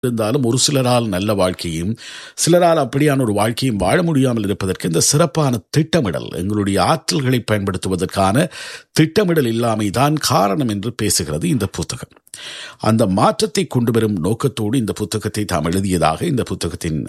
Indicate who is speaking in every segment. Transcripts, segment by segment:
Speaker 1: இருந்தாலும் ஒரு சிலரால் நல்ல வாழ்க்கையும் சிலரால் அப்படியான ஒரு வாழ்க்கையும் வாழ முடியாமல் இருப்பதற்கு இந்த சிறப்பான திட்டமிடல் எங்களுடைய ஆற்றல்களை பயன்படுத்துவதற்கான திட்டமிடல் இல்லாமை தான் காரணம் என்று பேசுகிறது இந்த புத்தகம் அந்த மாற்றத்தை கொண்டு வரும் நோக்கத்தோடு இந்த புத்தகத்தை தாம் எழுதியதாக இந்த புத்தகத்தின்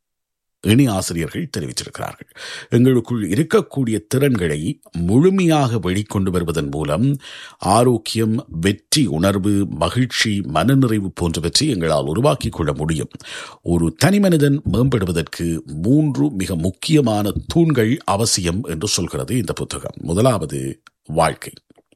Speaker 1: இணை ஆசிரியர்கள் தெரிவித்திருக்கிறார்கள் எங்களுக்குள் இருக்கக்கூடிய திறன்களை முழுமையாக வெளிக்கொண்டு வருவதன் மூலம் ஆரோக்கியம் வெற்றி உணர்வு மகிழ்ச்சி மனநிறைவு போன்றவற்றை எங்களால் உருவாக்கிக் கொள்ள முடியும் ஒரு தனிமனிதன் மேம்படுவதற்கு மூன்று மிக முக்கியமான தூண்கள் அவசியம் என்று சொல்கிறது இந்த புத்தகம் முதலாவது வாழ்க்கை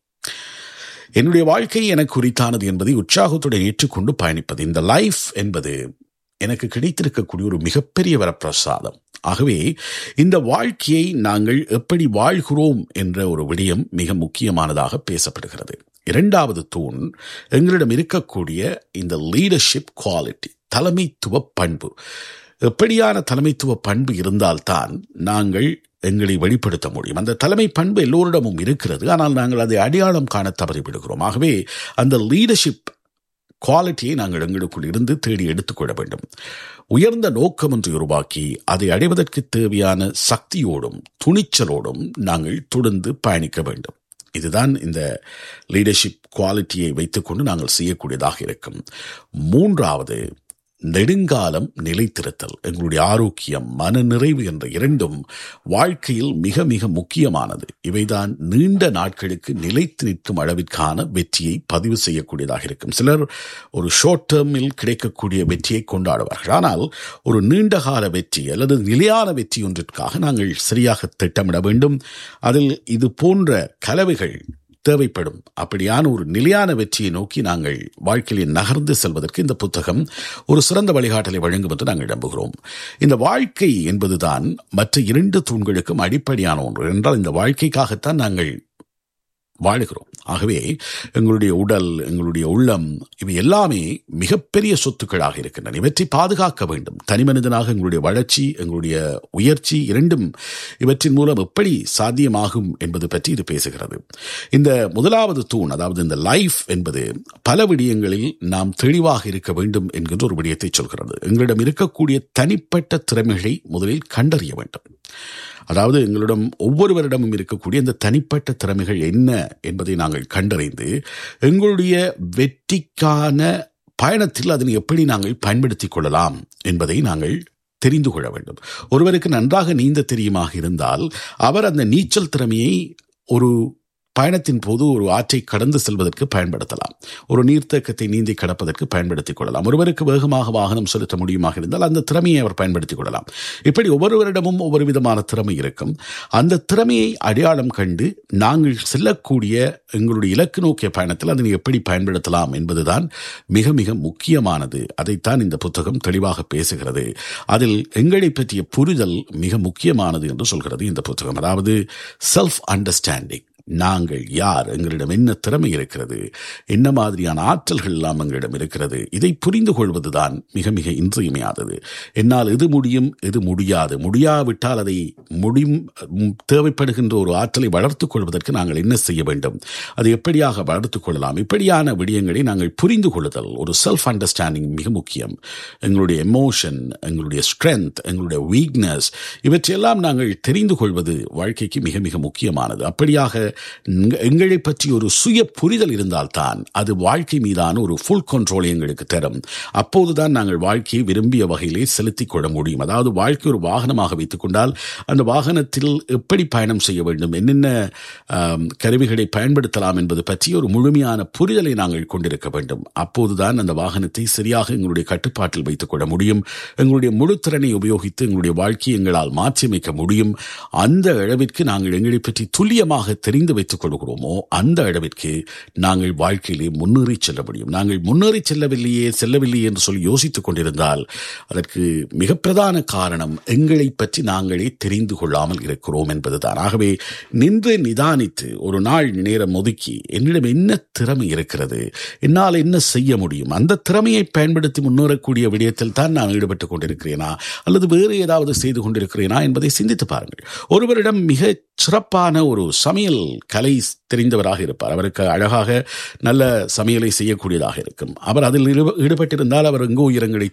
Speaker 1: என்னுடைய வாழ்க்கை எனக்கு குறித்தானது என்பதை உற்சாகத்துடன் ஏற்றுக்கொண்டு பயணிப்பது இந்த லைஃப் என்பது எனக்கு கிடைத்திருக்கக்கூடிய ஒரு மிகப்பெரிய வரப்பிரசாதம் ஆகவே இந்த வாழ்க்கையை நாங்கள் எப்படி வாழ்கிறோம் என்ற ஒரு விடயம் மிக முக்கியமானதாக பேசப்படுகிறது இரண்டாவது தூண் எங்களிடம் இருக்கக்கூடிய இந்த லீடர்ஷிப் குவாலிட்டி தலைமைத்துவ பண்பு எப்படியான தலைமைத்துவ பண்பு இருந்தால்தான் நாங்கள் எங்களை வெளிப்படுத்த முடியும் அந்த தலைமை பண்பு எல்லோரிடமும் இருக்கிறது ஆனால் நாங்கள் அதை அடையாளம் காண தவறிவிடுகிறோம் ஆகவே அந்த லீடர்ஷிப் குவாலிட்டியை நாங்கள் எங்களுக்குள் இருந்து தேடி எடுத்துக்கொள்ள வேண்டும் உயர்ந்த நோக்கம் ஒன்று உருவாக்கி அதை அடைவதற்கு தேவையான சக்தியோடும் துணிச்சலோடும் நாங்கள் தொடர்ந்து பயணிக்க வேண்டும் இதுதான் இந்த லீடர்ஷிப் குவாலிட்டியை வைத்துக்கொண்டு நாங்கள் செய்யக்கூடியதாக இருக்கும் மூன்றாவது நெடுங்காலம் நிலைத்திருத்தல் எங்களுடைய ஆரோக்கியம் மன நிறைவு என்ற இரண்டும் வாழ்க்கையில் மிக மிக முக்கியமானது இவைதான் நீண்ட நாட்களுக்கு நிலைத்து நிற்கும் அளவிற்கான வெற்றியை பதிவு செய்யக்கூடியதாக இருக்கும் சிலர் ஒரு ஷார்ட் டேர்மில் கிடைக்கக்கூடிய வெற்றியை கொண்டாடுவார்கள் ஆனால் ஒரு நீண்ட கால வெற்றி அல்லது நிலையான வெற்றி ஒன்றிற்காக நாங்கள் சரியாக திட்டமிட வேண்டும் அதில் இது போன்ற கலவைகள் தேவைப்படும் அப்படியான ஒரு நிலையான வெற்றியை நோக்கி நாங்கள் வாழ்க்கையில் நகர்ந்து செல்வதற்கு இந்த புத்தகம் ஒரு சிறந்த வழிகாட்டலை வழங்கும் என்று நாங்கள் நம்புகிறோம் இந்த வாழ்க்கை என்பதுதான் மற்ற இரண்டு தூண்களுக்கும் அடிப்படையான ஒன்று என்றால் இந்த வாழ்க்கைக்காகத்தான் நாங்கள் வாழுகிறோம் ஆகவே எங்களுடைய உடல் எங்களுடைய உள்ளம் இவை எல்லாமே மிகப்பெரிய சொத்துக்களாக இருக்கின்றன இவற்றை பாதுகாக்க வேண்டும் தனி மனிதனாக எங்களுடைய வளர்ச்சி எங்களுடைய உயர்ச்சி இரண்டும் இவற்றின் மூலம் எப்படி சாத்தியமாகும் என்பது பற்றி இது பேசுகிறது இந்த முதலாவது தூண் அதாவது இந்த லைஃப் என்பது பல விடயங்களில் நாம் தெளிவாக இருக்க வேண்டும் என்கின்ற ஒரு விடயத்தை சொல்கிறது எங்களிடம் இருக்கக்கூடிய தனிப்பட்ட திறமைகளை முதலில் கண்டறிய வேண்டும் அதாவது எங்களிடம் ஒவ்வொருவரிடமும் இருக்கக்கூடிய இந்த தனிப்பட்ட திறமைகள் என்ன என்பதை நாங்கள் கண்டறிந்து எங்களுடைய வெற்றிக்கான பயணத்தில் அதனை எப்படி நாங்கள் பயன்படுத்திக் கொள்ளலாம் என்பதை நாங்கள் தெரிந்து கொள்ள வேண்டும் ஒருவருக்கு நன்றாக நீந்த தெரியுமாக இருந்தால் அவர் அந்த நீச்சல் திறமையை ஒரு பயணத்தின் போது ஒரு ஆற்றை கடந்து செல்வதற்கு பயன்படுத்தலாம் ஒரு நீர்த்தேக்கத்தை நீந்தி கடப்பதற்கு பயன்படுத்திக் கொள்ளலாம் ஒருவருக்கு வேகமாக வாகனம் செலுத்த முடியுமாக இருந்தால் அந்த திறமையை அவர் பயன்படுத்திக் கொள்ளலாம் இப்படி ஒவ்வொருவரிடமும் ஒவ்வொரு விதமான திறமை இருக்கும் அந்த திறமையை அடையாளம் கண்டு நாங்கள் செல்லக்கூடிய எங்களுடைய இலக்கு நோக்கிய பயணத்தில் அதனை எப்படி பயன்படுத்தலாம் என்பதுதான் மிக மிக முக்கியமானது அதைத்தான் இந்த புத்தகம் தெளிவாக பேசுகிறது அதில் எங்களை பற்றிய புரிதல் மிக முக்கியமானது என்று சொல்கிறது இந்த புத்தகம் அதாவது செல்ஃப் அண்டர்ஸ்டாண்டிங் நாங்கள் யார் எங்களிடம் என்ன திறமை இருக்கிறது என்ன மாதிரியான ஆற்றல்கள் எல்லாம் எங்களிடம் இருக்கிறது இதை புரிந்து கொள்வதுதான் மிக மிக இன்றியமையாதது என்னால் எது முடியும் எது முடியாது முடியாவிட்டால் அதை முடியும் தேவைப்படுகின்ற ஒரு ஆற்றலை வளர்த்துக் கொள்வதற்கு நாங்கள் என்ன செய்ய வேண்டும் அதை எப்படியாக வளர்த்துக் கொள்ளலாம் இப்படியான விடயங்களை நாங்கள் புரிந்து கொள்ளுதல் ஒரு செல்ஃப் அண்டர்ஸ்டாண்டிங் மிக முக்கியம் எங்களுடைய எமோஷன் எங்களுடைய ஸ்ட்ரென்த் எங்களுடைய வீக்னஸ் இவற்றையெல்லாம் நாங்கள் தெரிந்து கொள்வது வாழ்க்கைக்கு மிக மிக முக்கியமானது அப்படியாக எங்களை பற்றி ஒரு சுய புரிதல் இருந்தால்தான் அது வாழ்க்கை மீதான ஒரு ஃபுல் கண்ட்ரோலை எங்களுக்கு தரும் அப்போதுதான் நாங்கள் வாழ்க்கையை விரும்பிய வகையிலே செலுத்திக் கொள்ள முடியும் அதாவது வாழ்க்கை ஒரு வாகனமாக வைத்துக் கொண்டால் அந்த வாகனத்தில் எப்படி பயணம் செய்ய வேண்டும் என்னென்ன கருவிகளை பயன்படுத்தலாம் என்பது பற்றி ஒரு முழுமையான புரிதலை நாங்கள் கொண்டிருக்க வேண்டும் அப்போதுதான் அந்த வாகனத்தை சரியாக எங்களுடைய கட்டுப்பாட்டில் வைத்துக் கொள்ள முடியும் எங்களுடைய முழு திறனை உபயோகித்து எங்களுடைய வாழ்க்கையை எங்களால் மாற்றியமைக்க முடியும் அந்த அளவிற்கு நாங்கள் எங்களை பற்றி துல்லியமாக தெரிந்து வைத்துக் கொள்கிறோமோ அந்த அளவிற்கு நாங்கள் வாழ்க்கையிலே முன்னேறி செல்ல முடியும் நாங்கள் முன்னேறி செல்லவில்லையே செல்லவில்லையே என்று சொல்லி யோசித்துக் கொண்டிருந்தால் அதற்கு மிக பிரதான காரணம் எங்களை பற்றி நாங்களே தெரிந்து கொள்ளாமல் இருக்கிறோம் என்பதுதான் ஆகவே நின்று நிதானித்து ஒரு நாள் நேரம் ஒதுக்கி என்னிடம் என்ன திறமை இருக்கிறது என்னால் என்ன செய்ய முடியும் அந்த திறமையை பயன்படுத்தி முன்னேறக்கூடிய விடயத்தில் தான் நான் ஈடுபட்டுக் கொண்டிருக்கிறேனா அல்லது வேறு ஏதாவது செய்து கொண்டிருக்கிறேனா என்பதை சிந்தித்து பாருங்கள் ஒருவரிடம் மிக சிறப்பான ஒரு சமையல் கலை தெரிந்தவராக இருப்பார் அவருக்கு அழகாக நல்ல சமையலை செய்யக்கூடியதாக இருக்கும் அவர் அதில் ஈடுபட்டிருந்தால் அவர் எங்கோ உயரங்களை